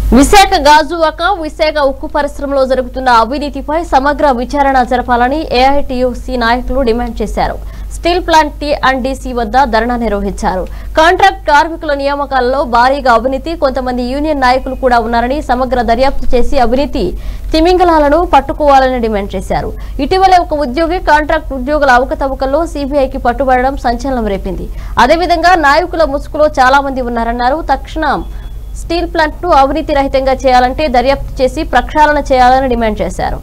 విశాఖ గాజువాక విశాఖ ఉక్కు పరిశ్రమలో జరుగుతున్న అవినీతిపై సమగ్ర విచారణ జరపాలని ఏఐటియుసి నాయకులు డిమాండ్ చేశారు steel plant T and DC వద్ద ధర్నా నిర్వహించారు కాంట్రాక్ట్ కార్మికుల నియామకాలలో భారీగా అవినీతి కొంతమంది యూనియన్ నాయకులు కూడా ఉన్నారని సమగ్ర దర్యాప్తు చేసి అవినీతి తిమింగలాలను పట్టుకోవాలని డిమాండ్ చేశారు ఇటీవలే ఒక ఉద్యోగి కాంట్రాక్ట్ ఉద్యోగుల అవకతవకల్లో సీబీఐకి పట్టుబడడం సంచలనం రేపింది అదేవిధంగా నాయకుల ముసుగులో చాలా మంది ఉన్నారన్నారు తక్షణం స్టీల్ ప్లాంట్ ను అవినీతి రహితంగా చేయాలంటే దర్యాప్తు చేసి ప్రక్షాళన చేయాలని డిమాండ్ చేశారు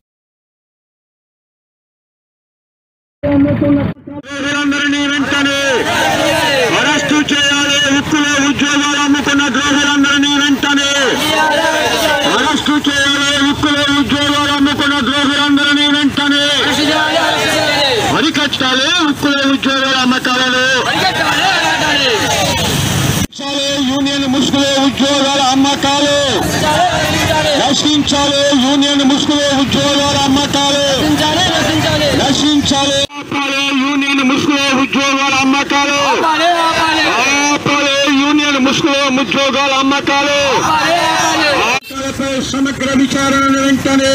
ద్రోహులందరినీ వెంటనే అరెస్టు చేయాలి ఉక్కులో ఉద్యోగాలు అమ్ముకున్న ద్రోహులందరినీ వెంటనే అరెస్టు చేయాలి ఉక్కులో ఉద్యోగాలు అమ్ముకున్న ద్రోహులందరినీ వెంటనే అరికట్టాలి ఉక్కులో ఉద్యోగాల అమ్మకాలను రక్షించాలి యూనియన్ ముసుగులో ఉద్యోగాల అమ్మకాలు రక్షించాలి యూనియన్ ముసుగులో ఉద్యోగాల అమ్మకాలు నశించాలి ఆపాలి యూనియన్ ముసుగులో ఉద్యోగాల అమ్మకాలు ఆపాలి యూనియన్ ముసుగులో ఉద్యోగాల అమ్మకాలు ఆటలపై సమగ్ర విచారణను వెంటనే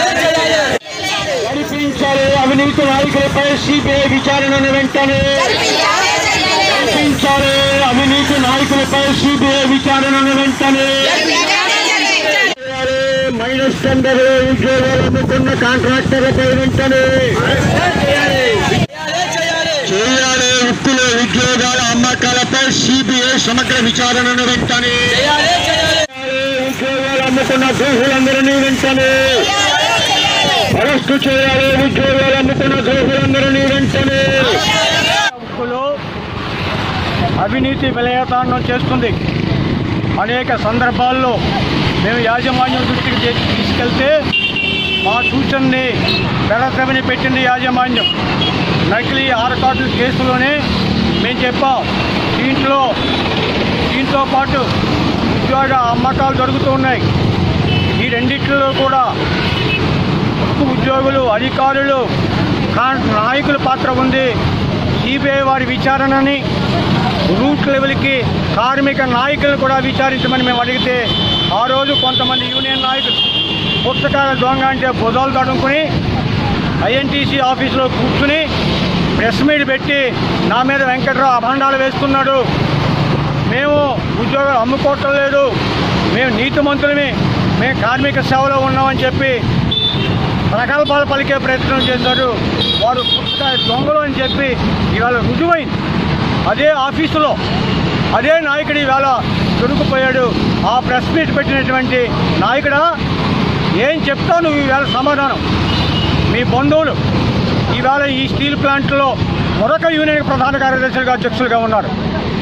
నడిపించాలి అవినీతి నాయకులపై సిబిఐ విచారణను వెంటనే నడిపించాలి అవినీతి నాయకులపై సిబిఐ విచారణను వెంటనే చేయాలి. మైనస్ టెండర్ ఉద్యోగాలు అమ్ముకున్న కాంట్రాక్టర్లపై వెంటనే చేయాలి ఉక్కులో ఉద్యోగాల అమ్మకాలపై సిబిఐ సమగ్ర విచారణను వెంటనే చేయాలి. ఉద్యోగాలు అమ్ముకున్న ద్రోహులందరినీ వెంటనే అరెస్టు చేయాలి ఉద్యోగాలు అమ్ముకున్న ద్రోహులందరినీ వెంటనే ఉక్కులో అవినీతి విలయతాండం చేస్తుంది అనేక సందర్భాల్లో మేము యాజమాన్యం దృష్టికి తీ- తీసుకెళ్తే మా సూచనని పెడతవిని పెట్టింది యాజమాన్యం నకిలీ ఆరు కార్డుల కేసులోనే మేము చెప్పాం దీంట్లో దీంతో పాటు ఉద్యోగ అమ్మకాలు జరుగుతూ ఉన్నాయి ఈ రెండిట్లో కూడా ఉక్కు ఉద్యోగులు అధికారులు కాన్- నాయకుల పాత్ర ఉంది సిబిఐ వారి విచారణని రూట్ లెవెల్కి కార్మిక నాయకులను కూడా విచారించమని మేము అడిగితే ఆ రోజు కొంతమంది యూనియన్ నాయకులు పుస్తకాల దొంగ అంటే బుధాలు తడుముకుని ఐఎన్టీసీ ఆఫీసులో కూర్చుని ప్రెస్ మీట్ పెట్టి నా మీద వెంకట్రావు అభండాలు వేస్తున్నాడు మేము ఉద్యోగాలు అమ్ముకోవటం లేదు మేము నీతిమంతులమే మేము కార్మిక సేవలో ఉన్నామని చెప్పి ప్రగల్భాలు పలికే ప్రయత్నం చేశారు వారు పుస్తక దొంగలు అని చెప్పి ఇవాళ రుజువైంది అదే ఆఫీసులో అదే నాయకుడు ఇవాళ దొరికిపోయాడు ఆ ప్రెస్ మీట్ పెట్టినటువంటి నాయకుడా ఏం చెప్తావు నువ్వు ఈవేళ సమాధానం మీ బంధువులు ఈవేళ ఈ స్టీల్ ప్లాంట్లో మరొక యూనియన్ ప్రధాన కార్యదర్శులుగా అధ్యక్షులుగా ఉన్నారు